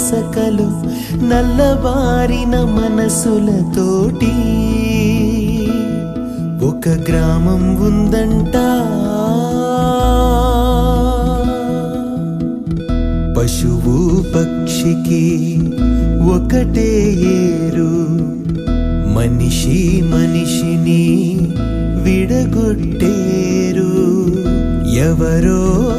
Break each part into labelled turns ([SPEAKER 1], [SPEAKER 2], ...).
[SPEAKER 1] మసకలు నల్లబారిన మనసులతోటి ఒక గ్రామం ఉందంట పశువు పక్షికి ఒకటే ఏరు మనిషి మనిషిని విడగొట్టేరు ఎవరో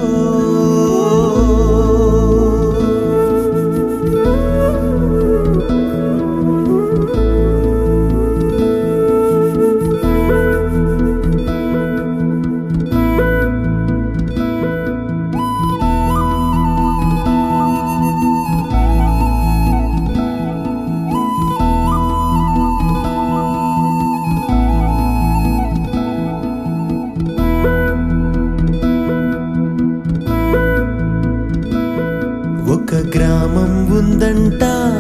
[SPEAKER 1] ఒక గ్రామం ఉందంట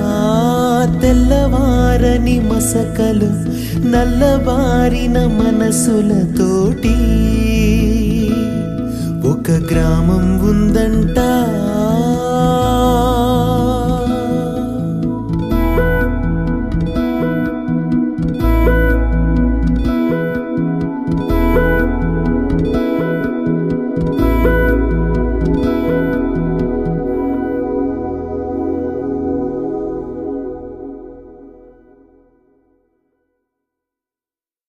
[SPEAKER 1] తెల్లవారని మసకలు నల్లబారిన మనసులతోటి ఒక గ్రామం ఉందంట